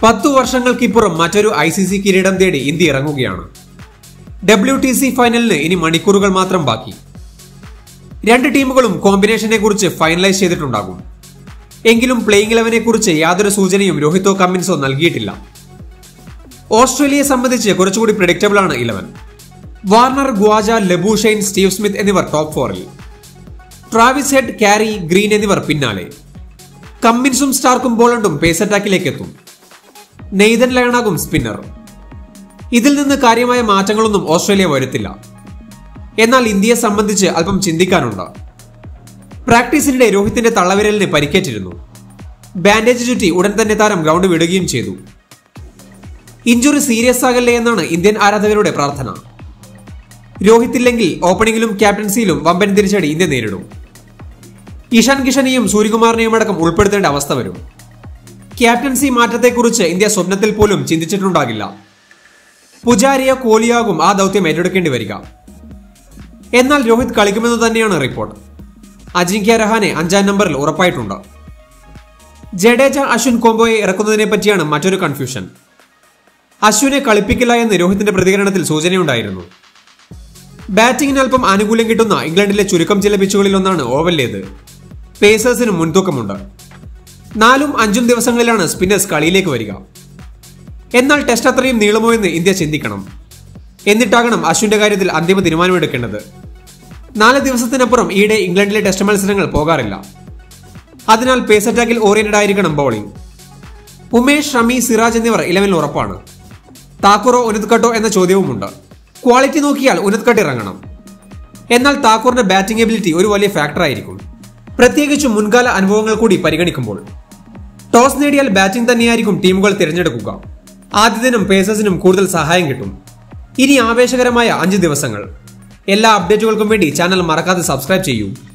പത്തു വർഷങ്ങൾക്കിപ്പുറം മറ്റൊരു I C C കിരീടം തേടി ഇന്ത്യ ഇറങ്ങുകയാണ് ഡബ്ല്യു ടി സി ഫൈനലിന് ഇനി മണിക്കൂറുകൾ മാത്രം ബാക്കി രണ്ട് ടീമുകളും കോമ്പിനേഷനെ കുറിച്ച് ഫൈനലൈസ് ചെയ്തിട്ടുണ്ടാകും എങ്കിലും പ്ലേയിങ് ഇലവനെ കുറിച്ച് യാതൊരു സൂചനയും രോഹിത്തോ കമ്മിൻസോ നൽകിയിട്ടില്ല ഓസ്ട്രേലിയയെ സംബന്ധിച്ച് കുറച്ചുകൂടി പ്രഡിക്റ്റബിൾ ആണ് eleven Warner Khawaja Labuschagne Steve Smith എന്നിവർ ടോപ്പ് ഫോറിൽ ട്രാവിസ് ഹെഡ് കാരി ഗ്രീൻ എന്നിവർ പിന്നാലെ കമ്മിൻസും സ്റ്റാർക്കും ബോളണ്ടും പേസ് അറ്റാക്കിലേക്ക് എത്തും നെയ്തൻ ലയണാകും സ്പിന്നർ ഇതിൽ നിന്ന് കാര്യമായ മാറ്റങ്ങളൊന്നും ഓസ്ട്രേലിയ വരുത്തില്ല എന്നാൽ ഇന്ത്യയെ സംബന്ധിച്ച് അല്പം ചിന്തിക്കാനുണ്ട് പ്രാക്ടീസിനിടെ രോഹിത്തിന്റെ തള്ളവിരലിന് പരിക്കേറ്റിരുന്നു ബാൻഡേജ് ചുറ്റി ഉടൻ തന്നെ താരം ഗ്രൗണ്ട് വിടുകയും ചെയ്തു ഇഞ്ചുറി സീരിയസ് ആകല്ലേ എന്നാണ് ഇന്ത്യൻ ആരാധകരുടെ പ്രാർത്ഥന രോഹിത് ഇല്ലെങ്കിൽ ഓപ്പണിംഗിലും ക്യാപ്റ്റൻസിയിലും വമ്പൻ തിരിച്ചടി ഇന്ത്യ നേരിടും ഇഷാൻ കിഷനെയും സൂര്യകുമാറിനെയും അടക്കം ഉൾപ്പെടുത്തേണ്ട അവസ്ഥ വരും ക്യാപ്റ്റൻസി മാറ്റത്തെക്കുറിച്ച് ഇന്ത്യ സ്വപ്നത്തിൽ പോലും ചിന്തിച്ചിട്ടുണ്ടാകില്ല പുജാരിയ കോഹ്ലിയാകും ആ ദൗത്യം ഏറ്റെടുക്കേണ്ടി വരിക എന്നാൽ രോഹിത് കളിക്കുമെന്ന് തന്നെയാണ് റിപ്പോർട്ട് അജിങ്ക്യ രഹാനെ അഞ്ചാം നമ്പറിൽ ഉറപ്പായിട്ടുണ്ട് ജഡേജ അശ്വിൻ കോംബോയെ ഇറക്കുന്നതിനെ പറ്റിയാണ് മറ്റൊരു കൺഫ്യൂഷൻ അശ്വിനെ കളിപ്പിക്കില്ല എന്ന് രോഹിത്തിന്റെ പ്രതികരണത്തിൽ സൂചനയുണ്ടായിരുന്നു ബാറ്റിംഗിന് അല്പം ആനുകൂല്യം കിട്ടുന്ന ഇംഗ്ലണ്ടിലെ ചുരുക്കം ചില പിച്ചുകളിൽ ഒന്നാണ് ഓവലിലേത് പേസേഴ്സിന് മുൻതൂക്കമുണ്ട് നാലും അഞ്ചും ദിവസങ്ങളിലാണ് സ്പിന്നേഴ്സ് കളിയിലേക്ക് വരിക എന്നാൽ ടെസ്റ്റ് അത്രയും നീളുമോ എന്ന് ഇന്ത്യ ചിന്തിക്കണം എന്നിട്ടാകണം അശ്വിന്റെ കാര്യത്തിൽ അന്തിമ തീരുമാനമെടുക്കേണ്ടത് നാല് ദിവസത്തിനപ്പുറം ഈയിടെ ഇംഗ്ലണ്ടിലെ ടെസ്റ്റ് മത്സരങ്ങൾ പോകാറില്ല അതിനാൽ പേസ് അറ്റാക്കിൽ ഓറിയന്റഡ് ആയിരിക്കണം ബൗളിംഗ് ഉമേഷ് ഷമി സിറാജ് എന്നിവർ ഇലവനിൽ ഉറപ്പാണ് താക്കൂറോ ഉനത്കട്ടോ എന്ന ചോദ്യവുമുണ്ട് ക്വാളിറ്റി നോക്കിയാൽ ഉനത്കട്ട് ഇറങ്ങണം എന്നാൽ താക്കൂറിന്റെ ബാറ്റിംഗ് എബിലിറ്റി ഒരു വലിയ ഫാക്ടർ ആയിരിക്കും പ്രത്യേകിച്ചും മുൻകാല അനുഭവങ്ങൾ കൂടി പരിഗണിക്കുമ്പോൾ ടോസ് നേടിയാൽ ബാറ്റിംഗ് തന്നെയായിരിക്കും ടീമുകൾ തിരഞ്ഞെടുക്കുക ആദ്യ ദിനം പേസേഴ്സിനും കൂടുതൽ സഹായം കിട്ടും ഇനി ആവേശകരമായ അഞ്ച് ദിവസങ്ങൾ എല്ലാ അപ്ഡേറ്റുകൾക്കും വേണ്ടി ചാനൽ മറക്കാതെ സബ്സ്ക്രൈബ് ചെയ്യൂ